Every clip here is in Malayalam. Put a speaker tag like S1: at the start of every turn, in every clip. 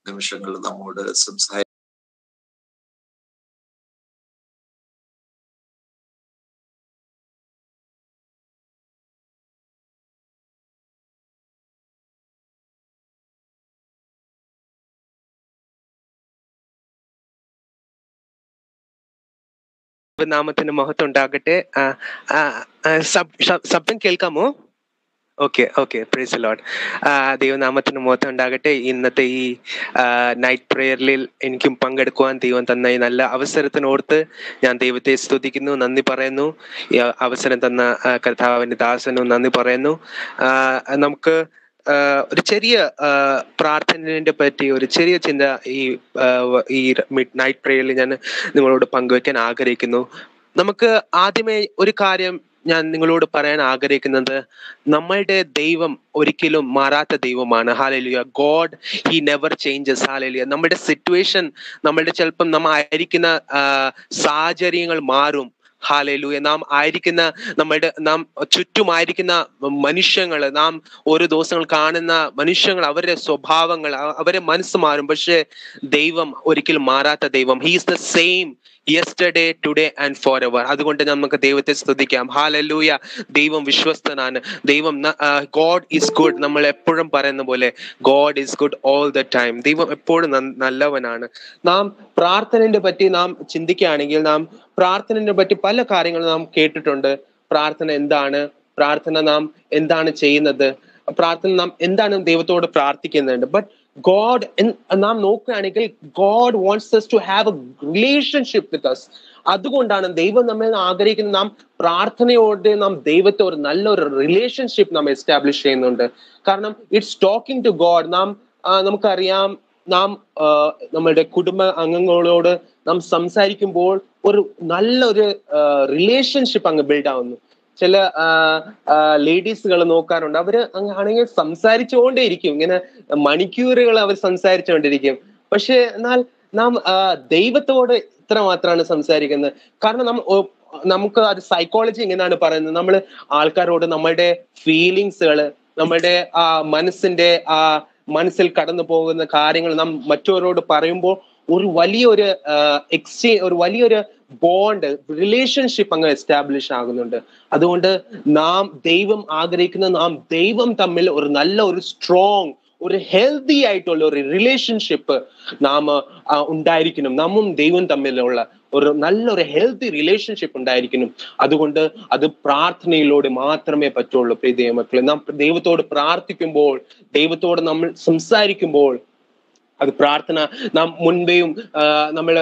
S1: നിമിഷങ്ങളിൽ നമ്മോട് സംസാരി
S2: നാമത്തിന് മഹത്വം ഉണ്ടാകട്ടെ ആ, ആ, ആ, ശബ്- ശബ്- ശബ്ദം കേൾക്കാമോ ഓക്കെ ഓക്കെ പ്രൈസ് ലോഡ് ദൈവനാമത്തിന് മഹത്വം ഉണ്ടാകട്ടെ ഇന്നത്തെ ഈ നൈറ്റ് പ്രേയറിൽ എനിക്കും പങ്കെടുക്കുവാൻ ദൈവം തന്ന ഈ നല്ല അവസരത്തിനോർത്ത് ഞാൻ ദൈവത്തെ സ്തുതിക്കുന്നു നന്ദി പറയുന്നു ഈ അവസരം തന്ന ആ, കർത്താവിന്റെ ദാസനും നന്ദി പറയുന്നു ആ, നമുക്ക് ആ, ഒരു ചെറിയ ആ, പ്രാർത്ഥനയെ പറ്റി ഒരു ചെറിയ ചിന്ത ഈ ആ, വ- ഈ മിഡ് നൈറ്റ് പ്രേയറിൽ ഞാൻ നിങ്ങളോട് പങ്കുവെക്കാൻ ആഗ്രഹിക്കുന്നു നമുക്ക് ആദ്യമേ ഒരു കാര്യം ഞാൻ നിങ്ങളോട് പറയാൻ ആഗ്രഹിക്കുന്നത് നമ്മളുടെ ദൈവം ഒരിക്കലും മാറാത്ത ദൈവമാണ് ഹാലലിയ ഗോഡ് ഹി നെവർ ചേഞ്ചസ് ഹാലലിയ നമ്മുടെ സിറ്റുവേഷൻ നമ്മളുടെ ചിലപ്പം നമ്മ ആയിരിക്കുന്ന ആ, സാഹചര്യങ്ങൾ മാറും ഹാലലൂയ നാം ആയിരിക്കുന്ന നമ്മളുടെ നാം ചുറ്റുമായിരിക്കുന്ന മനുഷ്യങ്ങൾ നാം ഓരോ ദിവസങ്ങൾ കാണുന്ന മനുഷ്യങ്ങൾ അവരുടെ സ്വഭാവങ്ങൾ അ- അവരെ മനസ്സ് മാറും പക്ഷെ ദൈവം ഒരിക്കലും മാറാത്ത ദൈവം he's the same yesterday today and forever അതുകൊണ്ട് നമുക്ക് ദൈവത്തെ സ്തുതിക്കാം ഹാലലൂയ ദൈവം വിശ്വസ്തനാണ് ദൈവം ഗോഡ് ഈസ് ഗുഡ് നമ്മൾ എപ്പോഴും പറയുന്ന പോലെ God is good all the time ദൈവം എപ്പോഴും നന്ന- നല്ലവനാണ് നാം പ്രാർത്ഥനയെ പറ്റി നാം ചിന്തിക്കുകയാണെങ്കിൽ നാം പ്രാർത്ഥനയെ പറ്റി പല കാര്യങ്ങളും നാം കേട്ടിട്ടുണ്ട് പ്രാർത്ഥന എന്താണ് പ്രാർത്ഥന നാം എന്താണ് ചെയ്യുന്നത് പ്രാർത്ഥന നാം എന്താണ് ദൈവത്തോട് പ്രാർത്ഥിക്കുന്നുണ്ട് ബട്ട് ഗോഡ് നാം നോക്കുകയാണെങ്കിൽ God wants to have a relationship with us അതുകൊണ്ടാണ് ദൈവം നമ്മെ ആഗ്രഹിക്കുന്ന നാം പ്രാർത്ഥനയോട് നാം ദൈവത്തെ ഒരു നല്ലൊരു റിലേഷൻഷിപ്പ് നാം എസ്റ്റാബ്ലിഷ് ചെയ്യുന്നുണ്ട് കാരണം ഇറ്റ്സ് ടോക്കിംഗ് ടു ഗോഡ് നാം ആ, നമുക്കറിയാം നാം ആ, നമ്മളുടെ കുടുംബ അംഗങ്ങളോട് നാം സംസാരിക്കുമ്പോൾ ഒരു നല്ലൊരു റിലേഷൻഷിപ്പ് അങ്ങ് ബിൽഡ് ആവുന്നു ചില ലേഡീസുകൾ നോക്കാറുണ്ട് അവര് അങ്ങ് ആണെങ്കിൽ സംസാരിച്ചുകൊണ്ടേയിരിക്കും ഇങ്ങനെ മണിക്കൂറുകൾ അവർ സംസാരിച്ചുകൊണ്ടിരിക്കും പക്ഷെ എന്നാൽ നാം ആ, ദൈവത്തോട് ഇത്ര മാത്രമാണ് സംസാരിക്കുന്നത് കാരണം നാം ഓ- നമുക്ക് അത് സൈക്കോളജി ഇങ്ങനെയാണ് പറയുന്നത് നമ്മൾ ആൾക്കാരോട് നമ്മളുടെ ഫീലിങ്സുകള് നമ്മളുടെ ആ മനസ്സിന്റെ ആ മനസ്സിൽ കടന്നു പോകുന്ന കാര്യങ്ങൾ നാം മറ്റവരോട് പറയുമ്പോൾ ഒരു വലിയൊരു എക്സ്ചേഞ്ച് ഒരു വലിയൊരു ബോണ്ട് റിലേഷൻഷിപ്പ് അങ്ങ് എസ്റ്റാബ്ലിഷ് ആകുന്നുണ്ട് അതുകൊണ്ട് നാം ദൈവം ആഗ്രഹിക്കുന്ന നാം ദൈവം തമ്മിൽ ഒരു നല്ല ഒരു സ്ട്രോങ് ഒരു ഹെൽത്തി ആയിട്ടുള്ള ഒരു റിലേഷൻഷിപ്പ് നാം ആ, ഉണ്ടായിരിക്കണം നാമും ദൈവം തമ്മിലുള്ള ഒരു നല്ലൊരു ഹെൽത്തി റിലേഷൻഷിപ്പ് ഉണ്ടായിരിക്കണം അതുകൊണ്ട് അത് പ്രാർത്ഥനയിലൂടെ മാത്രമേ പറ്റുള്ളൂ പ്രിയ ദൈവമക്കളെ നാം ദൈവത്തോട് പ്രാർത്ഥിക്കുമ്പോൾ ദൈവത്തോട് നമ്മൾ സംസാരിക്കുമ്പോൾ അത് പ്രാർത്ഥന നാം മുൻപേയും നമ്മൾ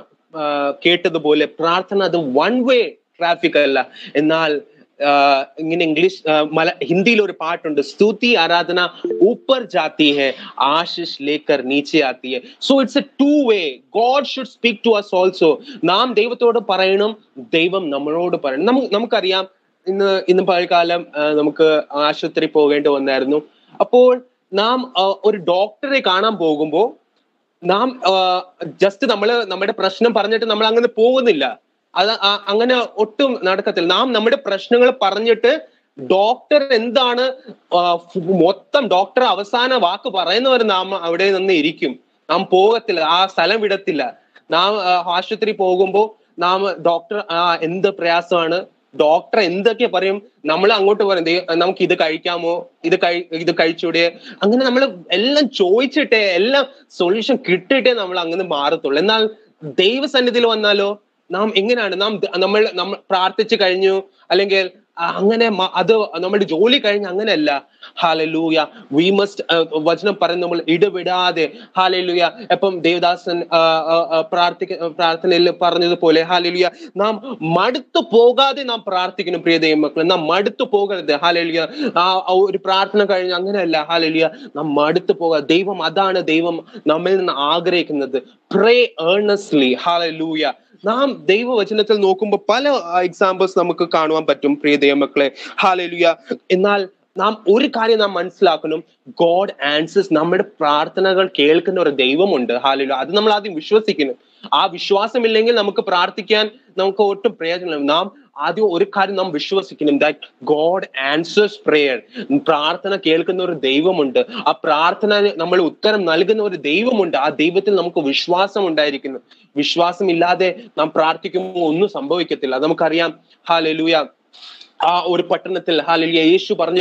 S2: കേട്ടതുപോലെ പ്രാർത്ഥന അത് വൺ വേ ട്രാഫിക് അല്ല എന്നാൽ ആ, ഇങ്ങനെ ഇംഗ്ലീഷ് ആ, മല ഹിന്ദിയിൽ ഒരു പാട്ടുണ്ട് സ്തുതി ആരാധന ഊപ്പർ ജാത്തി ഹെ ആശിഷ് ലേക്കർ നീച്ചെ ആത്തി ഹെ so it's a two way God should speak to us also നാം ദൈവത്തോട് പറയണം ദൈവം നമ്മളോട് പറയണം നമുക്ക് നമുക്കറിയാം ഇന്ന് ഇന്ന് പകൽക്കാലം ആ, നമുക്ക് ആശുപത്രി പോകേണ്ടി വന്നായിരുന്നു അപ്പോൾ നാം ആ, ഒരു ഡോക്ടറെ കാണാൻ പോകുമ്പോൾ നാം ജസ്റ്റ് നമ്മൾ നമ്മുടെ പ്രശ്നം പറഞ്ഞിട്ട് നമ്മൾ അങ്ങനെ പോകുന്നില്ല അത് ആ- അങ്ങനെ ഒട്ടും നടക്കത്തില്ല നാം നമ്മുടെ പ്രശ്നങ്ങൾ പറഞ്ഞിട്ട് ഡോക്ടർ എന്താണ് ആ, ഫു- മൊത്തം ഡോക്ടർ അവസാന വാക്ക് പറയുന്നവർ നാം അവിടെ നിന്ന് ഇരിക്കും നാം പോകത്തില്ല ആ സ്ഥലം വിടത്തില്ല നാം ആ, ആശുപത്രി പോകുമ്പോൾ നാം ഡോക്ടർ ആ എന്ത് പ്രയാസമാണ് ഡോക്ടർ എന്തൊക്കെ പറയും നമ്മൾ അങ്ങോട്ട് പറയും "ദേ, നമുക്ക് ഇത് കഴിക്കാമോ ഇത് കഴി ഇത് കഴിച്ചൂടെ അങ്ങനെ നമ്മൾ എല്ലാം ചോദിച്ചിട്ടേ എല്ലാം സൊല്യൂഷൻ കിട്ടിയിട്ടേ നമ്മൾ അങ്ങനെ മാറത്തുള്ളൂ എന്നാൽ ദൈവസന്നിധിയിൽ വന്നാലോ നാം എങ്ങനെയാണ് നാം ദ- നമ്മൾ നമ്മൾ പ്രാർത്ഥിച്ചു കഴിഞ്ഞു അല്ലെങ്കിൽ ആ, അങ്ങനെ മ- അത് നമ്മുടെ ജോലി കഴിഞ്ഞ് അങ്ങനെയല്ല ഹാലലൂയ വി മസ്റ്റ് വചനം പറയുന്ന നമ്മൾ ഇടവിടാതെ ഹാലലൂയ എപ്പം ദേവദാസൻ ആ, ആ, ആ, പ്രാർത്ഥിക്ക പ്രാർത്ഥനയിൽ പറഞ്ഞതുപോലെ ഹാലലൂയ നാം മടുത്തു പോകാതെ നാം പ്രാർത്ഥിക്കണം പ്രിയ ദൈവമക്കളെ നാം മടുത്തു പോകരുത് ഹാലലിയ ആ ആ ഒരു പ്രാർത്ഥന കഴിഞ്ഞ് അങ്ങനെയല്ല ഹാലലിയ നാം മടുത്തു പോകാതെ ദൈവം അതാണ് ദൈവം നമ്മിൽ നിന്ന് ആഗ്രഹിക്കുന്നത് പ്രേ ഏർണസ്ലി ഹാലലൂയ നാം ദൈവവചനത്തിൽ നോക്കുമ്പോൾ പല എക്സാമ്പിൾസ് നമുക്ക് കാണുവാൻ പറ്റും പ്രിയ ദൈവമക്കളെ ഹാലലുയ എന്നാൽ നാം ഒരു കാര്യം നാം മനസ്സിലാക്കണം ഗോഡ് ആൻസേഴ്സ് നമ്മുടെ പ്രാർത്ഥനകൾ കേൾക്കുന്ന ഒരു ദൈവമുണ്ട് ഹാലലു അത് നമ്മൾ ആദ്യം വിശ്വസിക്കണം ആ വിശ്വാസമില്ലെങ്കിൽ നമുക്ക് പ്രാർത്ഥിക്കാൻ നമുക്ക് ഒട്ടും പ്രയോജനമില്ല നാം ആദ്യം ഒരു കാര്യം നാം വിശ്വസിക്കണം ദാറ്റ് ഗോഡ് ആൻസേഴ്സ് പ്രേയർ പ്രാർത്ഥന കേൾക്കുന്ന ഒരു ദൈവമുണ്ട് ആ പ്രാർത്ഥന നമ്മൾ ഉത്തരം നൽകുന്ന ഒരു ദൈവമുണ്ട് ആ ദൈവത്തിൽ നമുക്ക് വിശ്വാസം ഉണ്ടായിരിക്കുന്നു വിശ്വാസമില്ലാതെ നാം പ്രാർത്ഥിക്കുമ്പോൾ ഒന്നും സംഭവിക്കത്തില്ല അത് നമുക്കറിയാം ഹാലലൂയ ആ ഒരു പട്ടണത്തിൽ ഹാലലിയ യേശു പറഞ്ഞു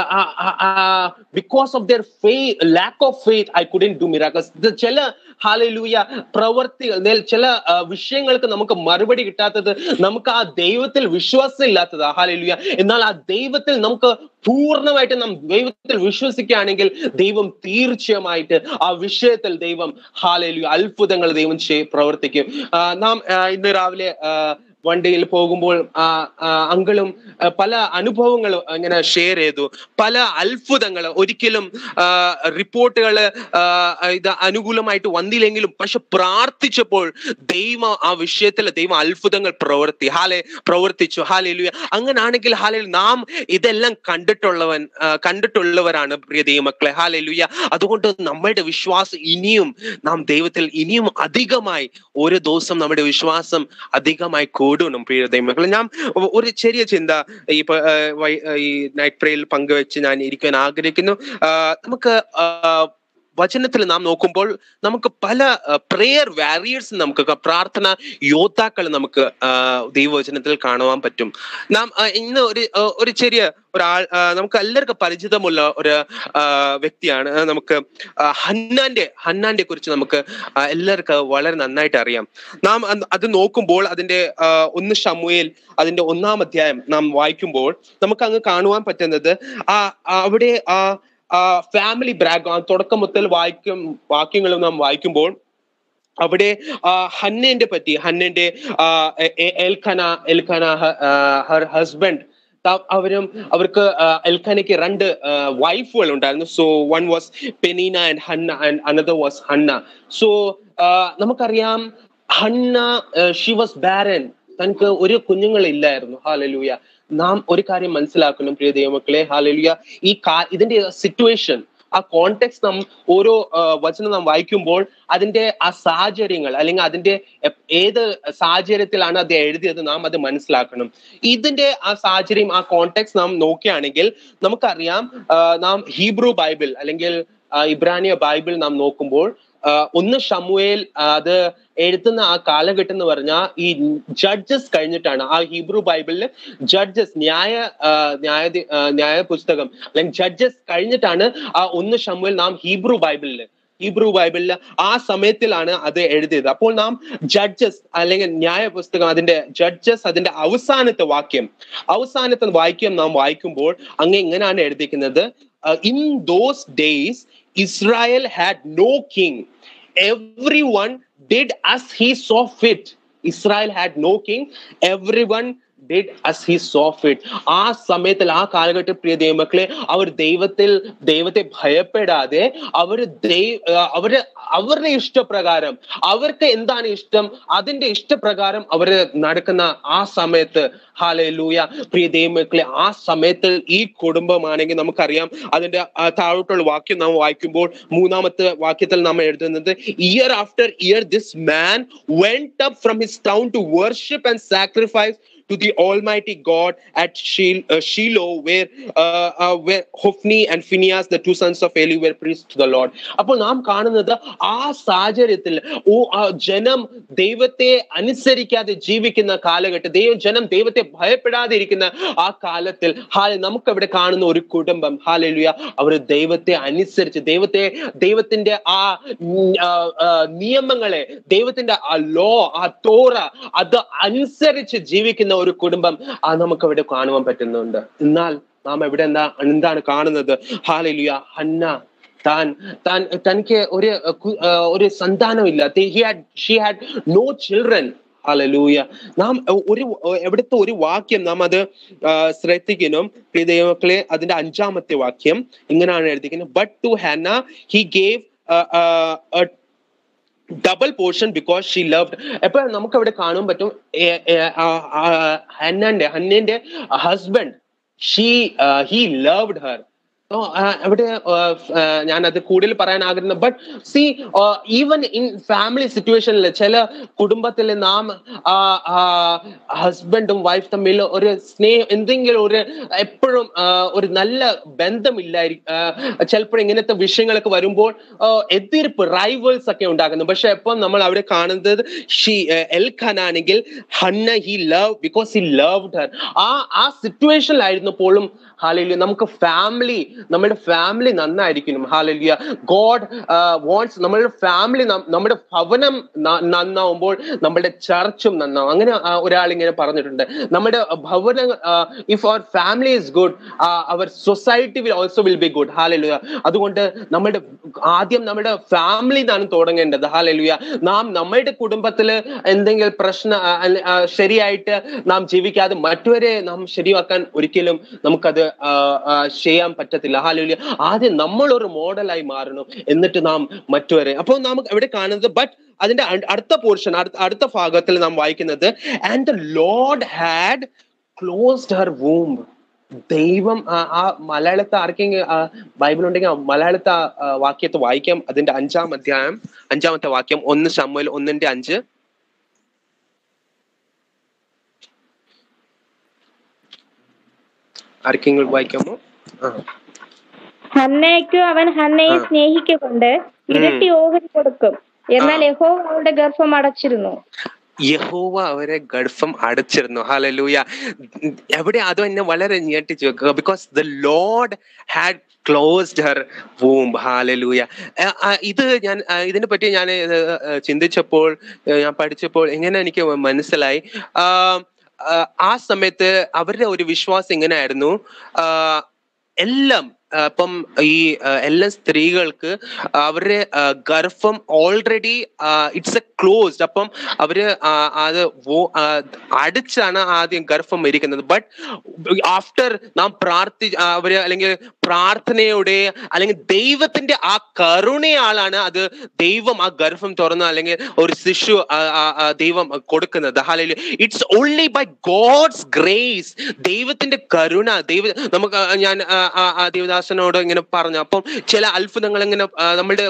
S2: because of their faith lack of faith I couldn't do miracles ചില ഹാലലൂയ പ്രവർത്തികൾ നേൽ- ചില ആ, വിഷയങ്ങൾക്ക് നമുക്ക് മറുപടി കിട്ടാത്തത് നമുക്ക് ആ ദൈവത്തിൽ വിശ്വാസം ഇല്ലാത്തത് ഹാലലൂയ എന്നാൽ ആ ദൈവത്തിൽ നമുക്ക് പൂർണ്ണമായിട്ട് നാം ദൈവത്തിൽ വിശ്വസിക്കുകയാണെങ്കിൽ ദൈവം തീർച്ചയായിട്ട് ആ വിഷയത്തിൽ ദൈവം ഹാലലു അത്ഭുതങ്ങൾ ദൈവം ചെയ് പ്രവർത്തിക്കും ആ, നാം ആ, ഇന്ന് രാവിലെ ആ, വണ്ടിയിൽ പോകുമ്പോൾ ആ, ആ, അങ്കിളും ആ, പല അനുഭവങ്ങൾ ഇങ്ങനെ ഷെയർ ചെയ്തു പല അത്ഭുതങ്ങൾ ഒരിക്കലും റിപ്പോർട്ടുകൾ ഇത് അനുകൂലമായിട്ട് വന്നില്ലെങ്കിലും പക്ഷെ പ്രാർത്ഥിച്ചപ്പോൾ ദൈവം ആ വിഷയത്തിൽ ദൈവം അത്ഭുതങ്ങൾ പ്രവർത്തി ഹാലെ പ്രവർത്തിച്ചു ഹാലേലുയ അങ്ങനാണെങ്കിൽ ഹാലയിൽ നാം ഇതെല്ലാം കണ്ടിട്ടുള്ളവൻ ആ, കണ്ടിട്ടുള്ളവരാണ് പ്രിയ ദൈവമക്കളെ ഹാലേലുയ അതുകൊണ്ട് നമ്മളുടെ വിശ്വാസം ഇനിയും നാം ദൈവത്തിൽ ഇനിയും അധികമായി ഓരോ ദിവസം നമ്മുടെ വിശ്വാസം അധികമായി കൂടണം പ്രിയ ദൈവമക്കളെ ഞാൻ ഒ- ഒരു ചെറിയ ചിന്ത ഈ പ- ആ, വൈ- ആ, ഈ നൈറ്റ് പ്രേയിൽ പങ്കുവെച്ച് ഞാൻ ഇരിക്കാൻ ആഗ്രഹിക്കുന്നു ആ, നമുക്ക് ആ, വചനത്തിൽ നാം നോക്കുമ്പോൾ നമുക്ക് പല പ്രെയർ വാരിയേഴ്സ് നമുക്ക് ക- പ്രാർത്ഥന യോദ്ധാക്കൾ നമുക്ക് ആ, ദൈവവചനത്തിൽ കാണുവാൻ പറ്റും നാം ആ, ഇന്ന് ഒരു ആ, ഒരു ചെറിയ ഒരാൾ ആ, നമുക്ക് എല്ലാവർക്കും പരിചിതമുള്ള ഒരു ആ, വ്യക്തിയാണ് ആ, നമുക്ക് ആ, ഹന്നാന്റെ ഹന്നാന്റെ കുറിച്ച് നമുക്ക് ആ, എല്ലാവർക്കും വളരെ നന്നായിട്ട് അറിയാം നാം അത് അത് നോക്കുമ്പോൾ അതിന്റെ ആ, ഒന്ന് ഷമുവേൽ അതിന്റെ ഒന്നാം അധ്യായം നാം വായിക്കുമ്പോൾ നമുക്ക് അങ്ങ് കാണുവാൻ പറ്റുന്നത് ആ ആ, അവിടെ ആ ഫാമിലി ബ്രാഗ് തുടക്കം മുതൽ വായിക്കും വാക്യങ്ങളും നാം വായിക്കുമ്പോൾ അവിടെ ആ, ഹന്നേന്റെ പറ്റി ഹന്നേന്റെ ആ, എ- എ- എൽഖന എൽഖന ഹർ ഹസ്ബൻഡ് അവരും അവർക്ക് ആ, എൽഖനയ്ക്ക് രണ്ട് വൈഫുകൾ ഉണ്ടായിരുന്നു so one was Peninnah and Hannah and another was Hannah so നമുക്കറിയാം ഹന്ന ഷി വാസ് ബാരൻ തനിക്ക് ഒരു കുഞ്ഞുങ്ങളില്ലായിരുന്നു ഹാലലൂയ നാം ഒരു കാര്യം മനസ്സിലാക്കണം പ്രിയ ദൈവമക്കളെ ഹാലലൂയ ഈ കാ- ഇതിന്റെ സിറ്റുവേഷൻ ആ കോണ്ടെക്സ്റ്റ് നാം ഓരോ ആ, വചനം നാം വായിക്കുമ്പോൾ അതിന്റെ ആ സാഹചര്യങ്ങൾ അല്ലെങ്കിൽ അതിന്റെ എപ്- ഏത് സാഹചര്യത്തിലാണ് അത് എഴുതിയത് നാം അത് മനസ്സിലാക്കണം ഇതിന്റെ ആ സാഹചര്യം ആ കോണ്ടെക്സ്റ്റ് നാം നോക്കുകയാണെങ്കിൽ നമുക്കറിയാം ആ, നാം ഹീബ്രു ബൈബിൾ അല്ലെങ്കിൽ ആ, ഇബ്രാനിയ ബൈബിൾ നാം നോക്കുമ്പോൾ ആ, ഒന്ന് ഷമുവേൽ ആ, അത് എഴുതുന്ന ആ കാലഘട്ടം എന്ന് പറഞ്ഞാൽ ഈ ജഡ്ജസ് കഴിഞ്ഞിട്ടാണ് ആ ഹീബ്രു ബൈബിളിൽ ജഡ്ജസ് ന്യായ ആ, ന്യായ ആ, ന്യായ പുസ്തകം അല്ലെങ്കിൽ ജഡ്ജസ് കഴിഞ്ഞിട്ടാണ് ആ ഒന്ന് ഷമുവേൽ നാം ഹീബ്രു ബൈബിളിൽ ഹീബ്രു ബൈബിളിൽ ആ സമയത്തിലാണ് അത് എഴുതിയത് അപ്പോൾ നാം ജഡ്ജസ് അല്ലെങ്കിൽ ന്യായ പുസ്തകം അതിന്റെ ജഡ്ജസ് അതിന്റെ അവസാനത്തെ വാക്യം അവസാനത്തെ വാക്യം നാം വായിക്കുമ്പോൾ അങ്ങ് ഇങ്ങനെയാണ് എഴുതിയിരിക്കുന്നത് in those days Israel had no king every one did as he saw fit Israel had no king every one did as he saw fit ആ സമയത്തിൽ ആ കാലഘട്ട പ്രിയ ദൈവമക്കളെ അവർ ദൈവത്തിൽ ദൈവത്തെ ഭയപ്പെടാതെ അവര് ദൈവ അവര് അവരുടെ ഇഷ്ടപ്രകാരം അവർക്ക് എന്താണ് ഇഷ്ടം അതിന്റെ ഇഷ്ടപ്രകാരം അവര് നടക്കുന്ന ആ സമയത്ത് ഹാലൂയ പ്രിയ ദൈവമക്കളെ ആ സമയത്ത് ഈ കുടുംബമാണെങ്കിൽ നമുക്കറിയാം അതിന്റെ ആ താഴോട്ടുള്ള വാക്യം നാം വായിക്കുമ്പോൾ മൂന്നാമത്തെ വാക്യത്തിൽ നാം എഴുതുന്നത് year after year this man went up from his town to worship and sacrifice to the Almighty God at Shil- uh, Shiloh, where uh, uh, where Hophni and Phineas, the two sons of Eli, were priests to the Lord. അപ്പോൾ നാം കാണുന്നത് ആ സാഹചര്യത്തിൽ ഓ ആ ജനം ദൈവത്തെ അനുസരിക്കാതെ ജീവിക്കുന്ന കാലഘട്ടം ദൈവം ജനം ദൈവത്തെ ഭയപ്പെടാതെ ഇരിക്കുന്ന ആ കാലത്തിൽ ഹാല നമുക്ക് അവിടെ കാണുന്ന ഒരു കുടുംബം ഹാലലുയ അവർ ദൈവത്തെ അനുസരിച്ച് ദൈവത്തെ ദൈവത്തിന്റെ ആ ഉം, ആ, ആ, നിയമങ്ങളെ ദൈവത്തിന്റെ ആ ലോ ആ തോറ അത് അനുസരിച്ച് ജീവിക്കുന്ന ഒരു കുടുംബം ആ നമുക്ക് അവിടെ കാണുവാൻ പറ്റുന്നുണ്ട് എന്നാൽ നാം എവിടെ എന്താ എന്താണ് കാണുന്നത് ഹാലലുയ ഹന്ന താൻ താൻ തനിക്ക് ഒരു കു- ആ, ഒരു സന്താനമില്ല ഷീ ഹാഡ് നോ ചിൽഡ്രൻ ഹലലൂയ നാം ഒരു എവിടുത്തെ ഒരു വാക്യം നാം അത് ആ, ശ്രദ്ധിക്കണം പ്രിയ ദൈവമക്കളെ അതിന്റെ അഞ്ചാമത്തെ വാക്യം ഇങ്ങനെയാണ് എഴുതിക്കുന്നത് but to Hannah he gave double portion because she loved എപ്പോ നമുക്ക് അവിടെ കാണാൻ പറ്റും ഏ- ഏ- ആ- ആ ഹന്നന്റെ ഹന്നന്റെ husband she he loved her ഓ, ആ, അവിടെ ഞാൻ അത് കൂടുതൽ പറയാൻ ആഗ്രഹിക്കുന്നു but see even in family സിറ്റുവേഷനിൽ ചില കുടുംബത്തിൽ നാം ഹസ്ബൻഡും വൈഫ് തമ്മിൽ ഒരു സ്നേഹം എന്തെങ്കിലും ഒരു എപ്പോഴും ഒരു നല്ല ബന്ധമില്ലായിരിക്കും ചിലപ്പോൾ ഇങ്ങനത്തെ വിഷയങ്ങളൊക്കെ വരുമ്പോൾ ആ, എതിർപ്പ് റൈവൽസ് ഒക്കെ ഉണ്ടാകുന്നു പക്ഷെ എപ്പം നമ്മൾ അവിടെ കാണുന്നത് ഷീ എൽ ഖനാണെങ്കിൽ Hannah he love because he loved her ആ ആ സിറ്റുവേഷനിലായിരുന്നപ്പോഴും ഹാലലിയ നമുക്ക് ഫാമിലി നമ്മുടെ ഫാമിലി നന്നായിരിക്കണം ഹാലലിയ ഗോഡ് വാണ്ട്സ് നമ്മുടെ ഫാമിലി നമ്മുടെ ഭവനം ന- നന്നാവുമ്പോൾ നമ്മുടെ ചർച്ചും നന്നാവും അങ്ങനെ ആ, ഒരാൾ ഇങ്ങനെ പറഞ്ഞിട്ടുണ്ട് നമ്മുടെ ഭവനം if our family is good our society will also will be good ഹാലലുയ അതുകൊണ്ട് നമ്മുടെ ആദ്യം നമ്മുടെ ഫാമിലി നിന്നാണ് തുടങ്ങേണ്ടത് ഹാലലുയ നാം നമ്മുടെ കുടുംബത്തില് എന്തെങ്കിലും പ്രശ്നം ആ, അല്ല- ആ, ശരിയായിട്ട് നാം ജീവിക്കാതെ മറ്റവരെ നാം ശരിയാക്കാൻ ഒരിക്കലും നമുക്കത് ആ, ആ, ചെയ്യാൻ പറ്റത്തില്ല ഹാലലുയ ആദ്യം നമ്മൾ ഒരു മോഡലായി മാറണം എന്നിട്ട് നാം മറ്റവരെ അപ്പോൾ നാം ഇവിടെ കാണുന്നത് ബട്ട് അതിന്റെ അ- അടുത്ത പോർഷൻ അടുത്ത ഭാഗത്തിൽ നാം വായിക്കുന്നത് and the Lord had closed her womb ദൈവം ആ- ആ മലയാളത്തെ ആർക്കെങ്കിലും ആ, ബൈബിൾ ഉണ്ടെങ്കിൽ ആ മലയാളത്തെ ആ, ആ, വാക്യത്തെ വായിക്കാം അതിന്റെ അഞ്ചാം അധ്യായം അഞ്ചാമത്തെ വാക്യം ഒന്ന് ശമ്മൽ ഒന്നിന്റെ അഞ്ച് ആർക്കെങ്കിലും വായിക്കാമോ ആ
S3: ഹന്നയ്ക്കു അവൻ ഹന്നയെ
S2: ആ.
S3: സ്നേഹിക്കൊണ്ട് ഇരട്ടി ഓഹരി കൊടുക്കും എന്നാൽ യഹോവ അവളുടെ ഗർഭം അടച്ചിരുന്നു
S2: യഹോവ അവരെ ഗർഭം അടച്ചിരുന്നു ഹാലലൂയ എവിടെ അതും എന്നെ വളരെ ഞെട്ടിച്ചു because the Lord had closed her womb ഹാലലൂയ ഇത് ഞാൻ ആ, ഇതിനെ പറ്റി ഞാൻ ഇത്, ആ, ചിന്തിച്ചപ്പോൾ ആ, ഞാൻ പഠിച്ചപ്പോൾ എങ്ങനെ എനിക്ക് മനസ്സിലായി ആ, ആ, ആ സമയത്ത് അവരുടെ ഒരു വിശ്വാസം എങ്ങനെയായിരുന്നു ആ, എല്ലാം ആ, ഇപ്പം ഈ ആ, എല്ലാ സ്ത്രീകൾക്ക് അവരുടെ ആ, ഗർഭം ഓൾറെഡി ഇറ്റ്സ് എ ക്ലോസ്ഡ് അപ്പം അവര് ആ, അത് വോ- ആ, അടിച്ചാണ് ആദ്യം ഗർഭം ഇരിക്കുന്നത് ബട്ട് ആഫ്റ്റർ നാം പ്രാർത്ഥി ആ, അവര് അല്ലെങ്കിൽ പ്രാർത്ഥനയുടെ അല്ലെങ്കിൽ ദൈവത്തിന്റെ ആ കരുണയാളാണ് അത് ദൈവം ആ ഗർഭം തുറന്ന് അല്ലെങ്കിൽ ഒരു ശിശു ആ, ആ, ആ, ദൈവം കൊടുക്കുന്നത് ഹാലലു it's only by God's grace ദൈവത്തിന്റെ കരുണ ദൈവ നമുക്ക് ആ, ഞാൻ ആ, ആ, ആ ദേവദാസനോട് ഇങ്ങനെ പറഞ്ഞു അപ്പം ചില അത്ഭുതങ്ങൾ ഇങ്ങനെ ആ, നമ്മുടെ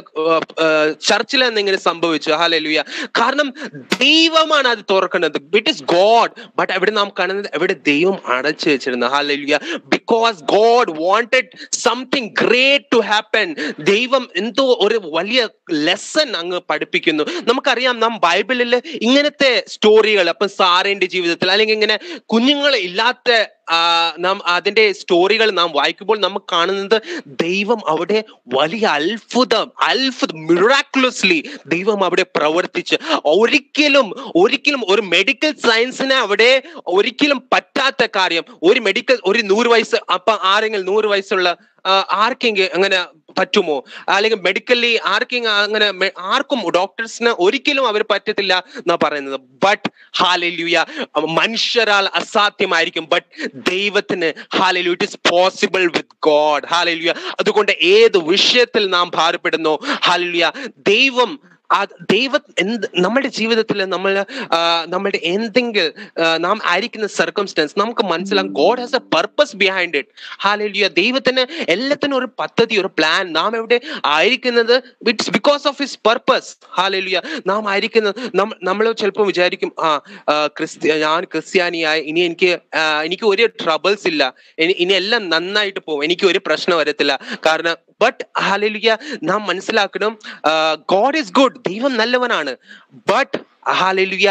S2: ചർച്ചിൽ നിന്ന് ഇങ്ങനെ സംഭവിച്ചു ഹാലലുയ കാരണം ദൈവമാണ് അത് തുറക്കുന്നത് ഇറ്റ് ഇസ് ഗോഡ് ബട്ട് അവിടെ നാം കാണുന്നത് എവിടെ ദൈവം അടച്ചു വെച്ചിരുന്നു ഹാലലുയ because God wanted something great to happen ദൈവം എന്തോ ഒരു വലിയ ലെസൺ അങ്ങ് പഠിപ്പിക്കുന്നു നമുക്കറിയാം നാം ബൈബിളിൽ ഇങ്ങനത്തെ സ്റ്റോറികൾ അപ്പം സാറിന്റെ ജീവിതത്തിൽ അല്ലെങ്കിൽ ഇങ്ങനെ കുഞ്ഞുങ്ങൾ ഇല്ലാത്ത ആ, നാം അതിന്റെ സ്റ്റോറികൾ നാം വായിക്കുമ്പോൾ നമുക്ക് കാണുന്നത് ദൈവം അവിടെ വലിയ അത്ഭുതം അത്ഭുതം മിറാക്കുലസ്ലി ദൈവം അവിടെ പ്രവർത്തിച്ച് ഒരിക്കലും ഒരിക്കലും ഒരു മെഡിക്കൽ സയൻസിന് അവിടെ ഒരിക്കലും പറ്റാത്ത കാര്യം ഒരു മെഡിക്കൽ ഒരു നൂറ് വയസ്സ് അപ്പൊ ആരെങ്കിലും നൂറ് വയസ്സുള്ള ആ, ആർക്കെങ്കിലും അങ്ങനെ പറ്റുമോ അല്ലെങ്കിൽ മെഡിക്കലി ആർക്കെങ്കിലും അങ്ങനെ മെ- ആർക്കും ഡോക്ടേഴ്സിന് ഒരിക്കലും അവർ പറ്റത്തില്ല എന്നാ പറയുന്നത് ബട്ട് ഹാലലുയ മനുഷ്യരാൽ അസാധ്യമായിരിക്കും ബട്ട് ദൈവത്തിന് ഹാലലു it is possible with God ഹാലലുയ അതുകൊണ്ട് ഏത് വിഷയത്തിൽ നാം ഭാരപ്പെടുന്നു ഹാലലുയ ദൈവം ആ ദൈവ എന്ത് നമ്മുടെ ജീവിതത്തിൽ നമ്മൾ ആ, നമ്മുടെ എന്തെങ്കിലും ആ, നാം ആയിരിക്കുന്ന സർക്കംസ്റ്റൻസ് നമുക്ക് മനസ്സിലാകും God has a purpose behind it ഹാലലിയ ദൈവത്തിന് എല്ലാത്തിനും ഒരു പദ്ധതി ഒരു പ്ലാൻ നാം എവിടെ ആയിരിക്കുന്നത് it's because of his purpose ഹാലലിയ നാം ആയിരിക്കുന്നത് നമ്മൾ ചിലപ്പോൾ വിചാരിക്കും ആ ആ, ക്രിസ്ത്യ ഞാൻ ക്രിസ്ത്യാനിയായി ഇനി എനിക്ക് ആ, എനിക്ക് ഒരു ട്രബിൾസ് ഇല്ല ഇനി ഇനി എല്ലാം നന്നായിട്ട് പോകും എനിക്ക് ഒരു പ്രശ്നം വരത്തില്ല കാരണം ബട്ട് ഹാലലിയ നാം മനസ്സിലാക്കണം ഗോഡ് ഈസ് ഗുഡ് ദൈവം നല്ലവനാണ് ബട്ട് ഹാലലുയ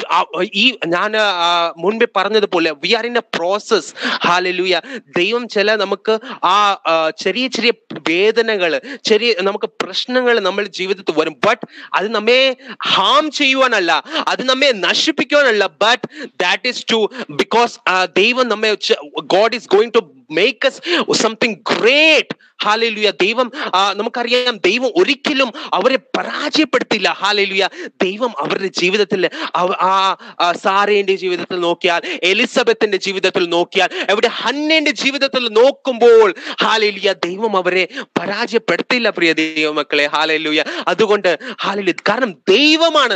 S2: ഈ ഞാൻ ആ, മുൻപേ പറഞ്ഞതുപോലെ we are in a process ഹാലലുയ ദൈവം ചില നമുക്ക് ആ ആ, ചെറിയ ചെറിയ വേദനകൾ ചെറിയ നമുക്ക് പ്രശ്നങ്ങൾ നമ്മുടെ ജീവിതത്തിൽ വരും ബട്ട് അത് നമ്മെ ഹാം ചെയ്യുവാനല്ല അത് നമ്മെ നശിപ്പിക്കുവാനല്ല but that is to because ദൈവം നമ്മെ God is going to make us something great ഹാലലുയ ദൈവം ആ, നമുക്കറിയാം ദൈവം ഒരിക്കലും അവരെ പരാജയപ്പെടുത്തില്ല ഹാലലുയ ദൈവം അവരുടെ ജീവിതത്തിൽ അവ- ആ ആ, സാറേന്റെ ജീവിതത്തിൽ നോക്കിയാൽ എലിസബത്തിന്റെ ജീവിതത്തിൽ നോക്കിയാൽ എവിടെ ഹന്നേന്റെ ജീവിതത്തിൽ നോക്കുമ്പോൾ ഹാലലുയ ദൈവം അവരെ പരാജയപ്പെടുത്തില്ല പ്രിയ ദൈവമക്കളെ ഹാലലുയ അതുകൊണ്ട് ഹാലലു കാരണം ദൈവമാണ്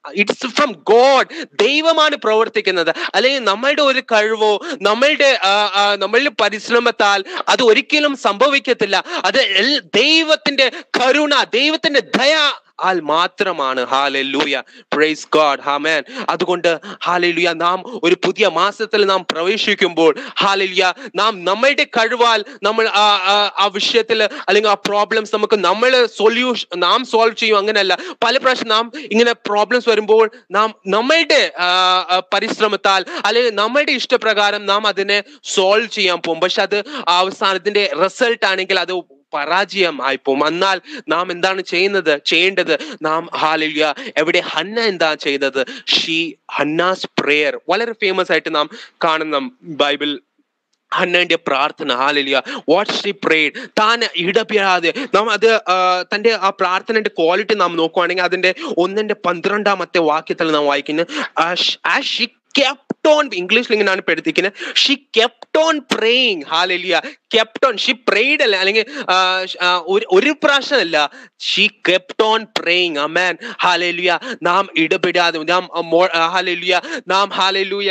S2: ഇറ്റ്സ് ഫ്രം ഗോഡ് ദൈവമാണ് പ്രവർത്തിക്കുന്നത് അല്ലെങ്കിൽ നമ്മളുടെ ഒരു കഴിവോ നമ്മളുടെ ആ, ആ, നമ്മളുടെ പരിശ്രമത്താൽ അത് ഒരിക്കലും സംഭവിക്കത്തില്ല അത് എൽ- ദൈവത്തിന്റെ കരുണ ദൈവത്തിന്റെ ദയ ആൽ മാത്രമാണ് ഹാലൂയ പ്രൈസ് ഗോഡ് ഹാമേൻ അതുകൊണ്ട് ഹാലലുയ നാം ഒരു പുതിയ മാസത്തിൽ നാം പ്രവേശിക്കുമ്പോൾ ഹാലലുയ നാം നമ്മളുടെ കഴിവാൽ നമ്മൾ ആ ആ- ആ വിഷയത്തിൽ അല്ലെങ്കിൽ ആ പ്രോബ്ലംസ് നമുക്ക് നമ്മൾ സൊല്യൂഷൻ നാം സോൾവ് ചെയ്യും അങ്ങനെയല്ല പല പ്രാവശ്യം നാം ഇങ്ങനെ പ്രോബ്ലംസ് വരുമ്പോൾ നാം നമ്മളുടെ ആ, ആ, പരിശ്രമത്താൽ അല്ലെങ്കിൽ നമ്മളുടെ ഇഷ്ടപ്രകാരം നാം അതിനെ സോൾവ് ചെയ്യാൻ പോകും പക്ഷെ അത് അവസാനത്തിന്റെ റിസൾട്ട് ആണെങ്കിൽ അത് പരാജയം ആയിപ്പോവും എന്നാൽ നാം എന്താണ് ചെയ്യുന്നത് ചെയ്യേണ്ടത് നാം ഹാലിയ എവിടെ ഹന്ന എന്താ ചെയ്തത് ഷീ ഹന്നാസ് പ്രേയർ വളരെ ഫേമസ് ആയിട്ട് നാം കാണുന്ന ബൈബിൾ ഹന്നന്റെ പ്രാർത്ഥന ഹാലിയ വാട്ട് ഷി പ്രേഡ് താൻ ഇടപെടാതെ നാം അത് ആ, തന്റെ ആ പ്രാർത്ഥനയുടെ ക്വാളിറ്റി നാം നോക്കുവാണെങ്കിൽ അതിന്റെ ഒന്നിന്റെ പന്ത്രണ്ടാമത്തെ വാക്യത്തിൽ നാം വായിക്കുന്നത് ആസ് ഷി kept on ഇംഗ്ലീഷിൽ ഇങ്ങനെയാണ് പെടുത്തിക്കുന്നത് ഷി കെപ്റ്റ് ഓൺ പ്രേയിങ് ഹാലലിയ കെപ്റ്റ് ഓൺ ഷി പ്രേഡ് അല്ല അല്ലെങ്കിൽ ആ, ഷ്- ആ, ഒരു- ഒരു പ്രാവശ്യമല്ല ഷി കെപ്റ്റ് ഓൺ പ്രേയിങ് അമാൻ ഹാലലിയ നാം ഇടപെടാതെ നാം ഹാലലിയ നാം ഹാലലൂയ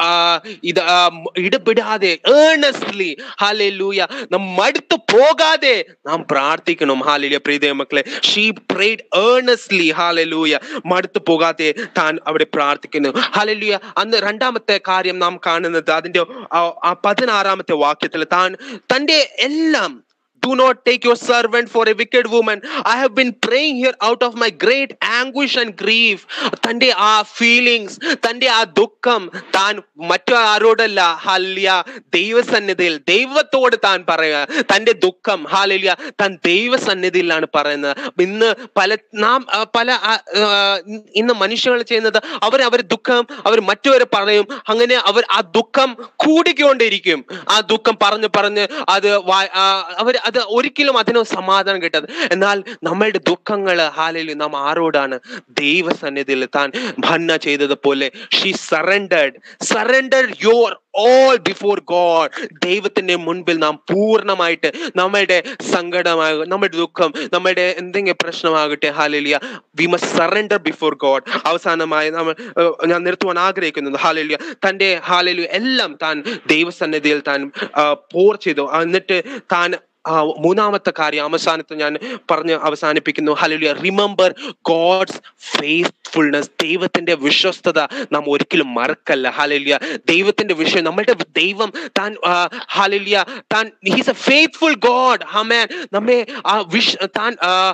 S2: ഇത് ആ, മ- ഇടപെടാതെ ഏണസ്റ്റ്ലി ഹാലലൂയ നാം മടുത്തു പോകാതെ നാം പ്രാർത്ഥിക്കണം ഹാലലിയ പ്രീതയ മക്കളെ ഷീ പ്രേഡ് ഏണസ്റ്റ്ലി ഹാലലൂയ മടുത്തു പോകാതെ താൻ അവിടെ പ്രാർത്ഥിക്കുന്നു ഹാലലൂയ അന്ന് രണ്ടാമത്തെ കാര്യം നാം കാണുന്നത് അതിന്റെ ആ- ആ പതിനാറാമത്തെ വാക്യത്തിൽ താൻ തന്റെ എല്ലാം Do not take your servant for a wicked woman. I have been praying here out of my great anguish and grief. തന്റെ ആ ഫീലിങ്സ് തന്റെ ആ ദുഃഖം താൻ മറ്റു ആരോടല്ല ഹല്യ ദൈവസന്നിധിയിൽ ദൈവത്തോട് താൻ പറയുക തന്റെ ദുഃഖം ഹാലിയ താൻ ദൈവസന്നിധിയിലാണ് പറയുന്നത് ഇന്ന് പല നാം ആ, പല ആ, ആ, ഇന്ന് മനുഷ്യങ്ങൾ ചെയ്യുന്നത് അവർ അവർ ദുഃഖം അവർ മറ്റുവരെ പറയും അങ്ങനെ അവർ ആ ദുഃഖം കൂടിക്കൊണ്ടിരിക്കും ആ ദുഃഖം പറഞ്ഞു പറഞ്ഞ് അത് വാ- ആ, അവർ അത് ഒരിക്കലും അതിന് സമാധാനം കിട്ടത് എന്നാൽ നമ്മളുടെ ദുഃഖങ്ങൾ ഹാലിൽ നാം ആരോടാണ് ദൈവസന്നിധിയിൽ താൻ ഭന്ന ചെയ്തതുപോലെ she surrendered surrender your all before God ദൈവത്തിന്റെ മുൻപിൽ നാം പൂർണ്ണമായിട്ട് നമ്മളുടെ സങ്കടമായ നമ്മുടെ ദുഃഖം നമ്മുടെ എന്തെങ്കിലും പ്രശ്നമാകട്ടെ ഹാലിലിയ we must surrender before God അവസാനമായി നമ്മൾ ഏഹ്, ഞാൻ നിർത്തുവാൻ ആഗ്രഹിക്കുന്നത് ഹാലിലിയ തന്റെ ഹാലിലു എല്ലാം താൻ ദൈവസന്നിധിയിൽ താൻ ആ, പോർ ചെയ്തു എന്നിട്ട് താൻ ആ, മൂന്നാമത്തെ കാര്യം അവസാനത്ത് ഞാൻ പറഞ്ഞ് അവസാനിപ്പിക്കുന്നു ഹലിയ റിമെമ്പർ ഗോഡ്സ് ഫെയ്ത്ത്ഫുൾനെസ് ദൈവത്തിന്റെ വിശ്വസ്തത നാം ഒരിക്കലും മറക്കല്ല ഹലിയ ദൈവത്തിന്റെ വിഷയം നമ്മളുടെ ദൈവം താൻ ഹലിയ താൻ ഹീസ് എ ഫെയ്ത്ത്ഫുൾ ഗോഡ് ഹമേൻ നമ്മെ ആ വിഷ് താൻ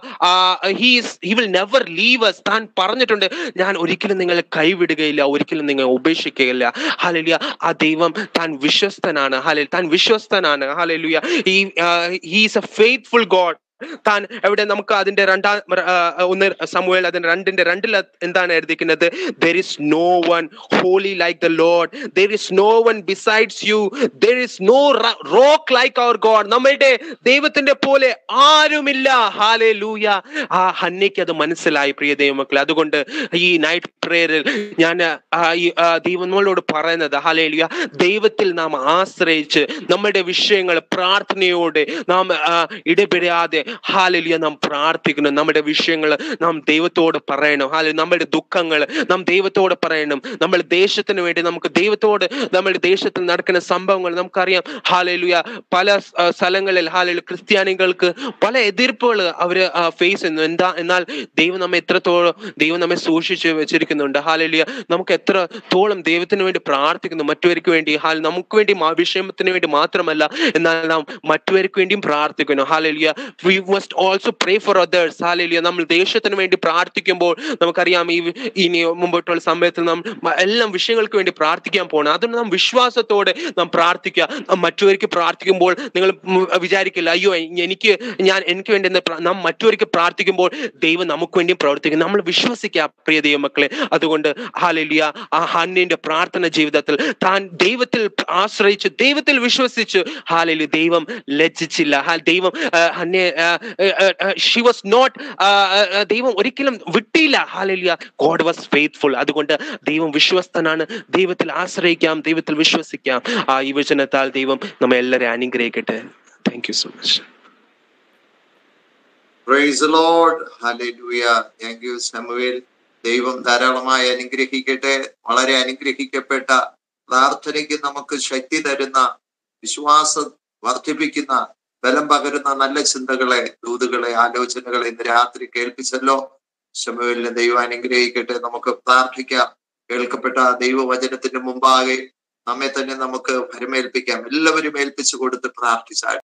S2: he's he will never leave us താൻ പറഞ്ഞിട്ടുണ്ട് ഞാൻ ഒരിക്കലും നിങ്ങളെ കൈവിടുകയില്ല ഒരിക്കലും നിങ്ങൾ ഉപേക്ഷിക്കുകയില്ല ഹലിയ ആ ദൈവം താൻ വിശ്വസ്തനാണ് ഹലിൽ താൻ വിശ്വസ്തനാണ് ഹലിയ ഈ ഹീസ് എ ഫെയ്ത്ത്ഫുൾ ഗോഡ് താൻ എവിടെ നമുക്ക് അതിന്റെ രണ്ടാം ആ, ഒന്ന് സമൂഹൽ അതിന്റെ രണ്ടിന്റെ രണ്ടിൽ എന്താണ് എഴുതിക്കുന്നത് there is no one holy like the Lord there is no one besides you there is no rock like our God നമ്മളുടെ ദൈവത്തിന്റെ പോലെ ആരുമില്ല ഹാലേ ലൂയ ആ ഹന്നയ്ക്ക് അത് മനസ്സിലായി പ്രിയ ദൈവമക്കളെ അതുകൊണ്ട് ഈ നൈറ്റ് പ്രേയറിൽ ഞാൻ ആ, ഈ ആ, ദൈവം നമ്മളോട് പറയുന്നത് ഹാലേ ലൂയ ദൈവത്തിൽ നാം ആശ്രയിച്ച് നമ്മുടെ വിഷയങ്ങൾ പ്രാർത്ഥനയോടെ നാം ആ, ഇടപെടാതെ ഹാലലിയ നാം പ്രാർത്ഥിക്കണം നമ്മുടെ വിഷയങ്ങൾ നാം ദൈവത്തോട് പറയണം ഹാല നമ്മുടെ ദുഃഖങ്ങൾ നാം ദൈവത്തോട് പറയണം നമ്മുടെ ദേശത്തിന് വേണ്ടി നമുക്ക് ദൈവത്തോട് നമ്മുടെ ദേശത്തിൽ നടക്കുന്ന സംഭവങ്ങൾ നമുക്കറിയാം ഹാലലുയ പല ആ, സ്ഥലങ്ങളിൽ ഹാലലു ക്രിസ്ത്യാനികൾക്ക് പല എതിർപ്പുകൾ അവര് ഫേസ് ചെയ്യുന്നു എന്താ എന്നാൽ ദൈവം നമ്മെ എത്രത്തോളം ദൈവം നമ്മെ സൂക്ഷിച്ച് വെച്ചിരിക്കുന്നുണ്ട് ഹാലലിയ നമുക്ക് എത്രത്തോളം ദൈവത്തിന് വേണ്ടി പ്രാർത്ഥിക്കുന്നു മറ്റുവർക്ക് വേണ്ടി ഹാൽ നമുക്ക് വേണ്ടി മാ- വിഷയത്തിന് വേണ്ടി മാത്രമല്ല എന്നാൽ നാം മറ്റുവർക്ക് വേണ്ടിയും പ്രാർത്ഥിക്കുന്നു ഹാലലിയ we must also pray for others ഹാലലിയ നമ്മൾ ദേശത്തിന് വേണ്ടി പ്രാർത്ഥിക്കുമ്പോൾ നമുക്കറിയാം ഈ ഇനി മുമ്പോട്ടുള്ള സമയത്ത് നാം മ- എല്ലാം വിഷയങ്ങൾക്ക് വേണ്ടി പ്രാർത്ഥിക്കാൻ പോകണം അതുകൊണ്ട് നാം വിശ്വാസത്തോടെ നാം പ്രാർത്ഥിക്കുക നാം മറ്റുവർക്ക് പ്രാർത്ഥിക്കുമ്പോൾ നിങ്ങൾ ഉം വിചാരിക്കില്ല അയ്യോ എനിക്ക് ഞാൻ എനിക്ക് വേണ്ടി എന്ന് പ്ര- നാം മറ്റുവർക്ക് പ്രാർത്ഥിക്കുമ്പോൾ ദൈവം നമുക്ക് വേണ്ടിയും പ്രവർത്തിക്കും നമ്മൾ വിശ്വസിക്കുക പ്രിയ ദൈവമക്കളെ അതുകൊണ്ട് ഹാലലിയ ആ ഹന്നിന്റെ പ്രാർത്ഥന ജീവിതത്തിൽ താൻ ദൈവത്തിൽ ആശ്രയിച്ച് ദൈവത്തിൽ വിശ്വസിച്ച് ഹാലലി ദൈവം ലജ്ജിച്ചില്ല ഹാ ദൈവം ആ, ഹന്നെ ഷി വാസ് നോട്ട് ദൈവം ഒരിക്കലും വിട്ടില്ല ഹാലലിയ ഗോഡ് വാസ് ഫെയ്ത്ത്ഫുൾ അതുകൊണ്ട് ദൈവം വിശ്വസ്തനാണ് ദൈവത്തിൽ ആശ്രയിക്കാം ദൈവത്തിൽ വിശ്വസിക്കാം ആ ഈ വചനത്താൽ ദൈവം നമ്മെ എല്ലാവരെയും അനുഗ്രഹിക്കട്ടെ thank you so much
S1: Praise the Lord. Hallelujah. Thank you, Samuel. ദൈവം ധാരാളമായി അനുഗ്രഹിക്കട്ടെ വളരെ അനുഗ്രഹിക്കപ്പെട്ട പ്രാർത്ഥനയ്ക്ക് നമുക്ക് ശക്തി തരുന്ന വിശ്വാസം വർദ്ധിപ്പിക്കുന്ന ബലം പകരുന്ന നല്ല ചിന്തകളെ ദൂതുകളെ ആലോചനകളെ ഇന്ന് രാത്രി കേൾപ്പിച്ചല്ലോ ശമുവേലിനെ ദൈവം അനുഗ്രഹിക്കട്ടെ നമുക്ക് പ്രാർത്ഥിക്കാം കേൾക്കപ്പെട്ട ദൈവവചനത്തിന് മുമ്പാകെ നമ്മെ തന്നെ നമുക്ക് ഭരമേൽപ്പിക്കാം എല്ലാവരും ഏൽപ്പിച്ചു കൊടുത്ത് പ്രാർത്ഥിച്ചാൽ